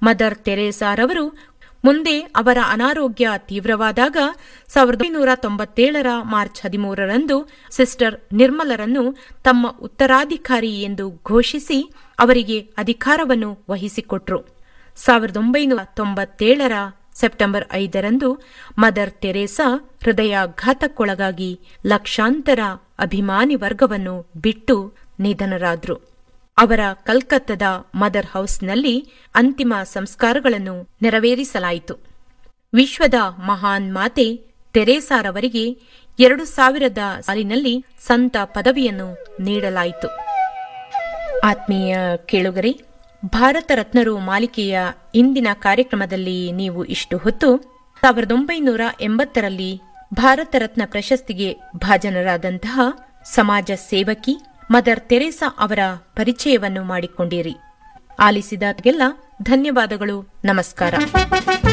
mother ತೆರೇಸಾರವರು ಮುಂದೆ ಅವರ ಅನಾರೋಗ್ಯ ತೀವ್ರವಾದಾಗ ಸಾವಿರದ ಒಂಬೈನೂರ ತೊಂಬತ್ತೇಳರ ಮಾರ್ಚ್ ಹದಿಮೂರರಂದು ಸಿಸ್ಟರ್ ನಿರ್ಮಲರನ್ನು ತಮ್ಮ ಉತ್ತರಾಧಿಕಾರಿ ಎಂದು ಘೋಷಿಸಿ ಅವರಿಗೆ ಅಧಿಕಾರವನ್ನು ವಹಿಸಿಕೊಟ್ರು ಸಾವಿರದ ಒಂಬೈನೂರ ತೊಂಬತ್ತೇಳರ ಸೆಪ್ಟೆಂಬರ್ ಐದರಂದು ಮದರ್ ತೆರೇಸಾ ಹೃದಯಾಘಾತಕ್ಕೊಳಗಾಗಿ ಲಕ್ಷಾಂತರ ಅಭಿಮಾನಿ ವರ್ಗವನ್ನು ಬಿಟ್ಟು ನಿಧನರಾದ್ರು ಅವರ ಕಲ್ಕತ್ತದ ಮದರ್ ಹೌಸ್ನಲ್ಲಿ ಅಂತಿಮ ಸಂಸ್ಕಾರಗಳನ್ನು ನೆರವೇರಿಸಲಾಯಿತು ವಿಶ್ವದ ಮಹಾನ್ ಮಾತೆ ತೆರೇಸಾರವರಿಗೆ ಎರಡು ಸಾವಿರದ ಸಾಲಿನಲ್ಲಿ ಸಂತ ಪದವಿಯನ್ನು ನೀಡಲಾಯಿತು ಆತ್ಮೀಯ ಕೇಳುಗರೆ ಭಾರತ ರತ್ನರು ಮಾಲಿಕೆಯ ಇಂದಿನ ಕಾರ್ಯಕ್ರಮದಲ್ಲಿ ನೀವು ಇಷ್ಟು ಹೊತ್ತು ಸಾವಿರದ ಒಂಬೈನೂರ ಎಂಬತ್ತರಲ್ಲಿ ಭಾರತ ರತ್ನ ಪ್ರಶಸ್ತಿಗೆ ಭಾಜನರಾದಂತಹ ಸಮಾಜ ಸೇವಕಿ ಮದರ್ ತೆರೇಸಾ ಅವರ ಪರಿಚಯವನ್ನು ಮಾಡಿಕೊಂಡಿರಿ ಆಲಿಸಿದಾಗೆಲ್ಲ ಧನ್ಯವಾದಗಳು ನಮಸ್ಕಾರ